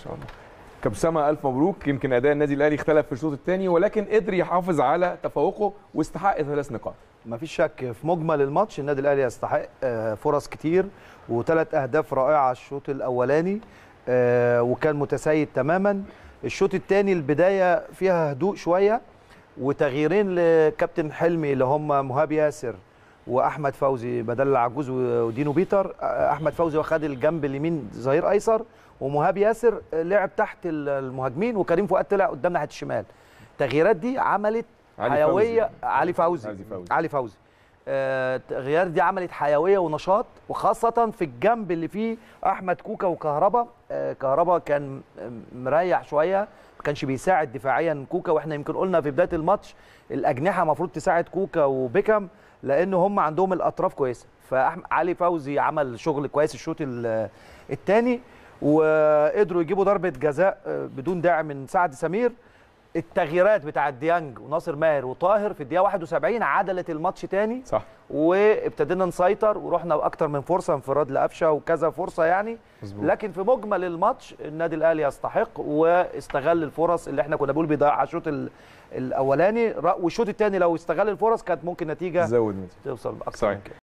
شاء الله كابسامة ألف مبروك يمكن أداء النادي الأهلي اختلف في الشوط الثاني ولكن قدر يحافظ على تفوقه واستحق ثلاث نقاط ما فيش شك في مجمل الماتش النادي الاهلي يستحق آه، فرص كتير وثلاث اهداف رائعه الشوط الاولاني آه، وكان متسيد تماما الشوط الثاني البدايه فيها هدوء شويه وتغييرين لكابتن حلمي اللي هم مهاب ياسر واحمد فوزي بدل العجوز ودينو بيتر آه، احمد فوزي واخد الجنب اليمين ظهير ايسر ومهاب ياسر آه، لعب تحت المهاجمين وكريم فؤاد طلع قدام ناحيه الشمال التغييرات دي عملت علي حيويه فوزي. علي فوزي علي فوزي. علي فوزي آه، التغييرات دي عملت حيويه ونشاط وخاصه في الجنب اللي فيه احمد كوكا وكهربا آه، كهربا كان مريح شويه ما كانش بيساعد دفاعيا كوكا واحنا يمكن قلنا في بدايه الماتش الاجنحه المفروض تساعد كوكا وبيكم لان هم عندهم الاطراف كويسه فعلي فوزي عمل شغل كويس الشوط الثاني وقدروا يجيبوا ضربه جزاء آه، بدون داعي من سعد سمير التغييرات بتاعت ديانج وناصر ماهر وطاهر في الدقيقه 71 عدلت الماتش تاني صح وابتدينا نسيطر ورحنا باكتر من فرصه انفراد لقفشه وكذا فرصه يعني مظبوط. لكن في مجمل الماتش النادي الاهلي يستحق واستغل الفرص اللي احنا كنا بنقول بيضيع على الشوط ال- الاولاني ر- والشوط الثاني لو استغل الفرص كانت ممكن نتيجه زود ميزة. توصل باكتر صحيح. من كده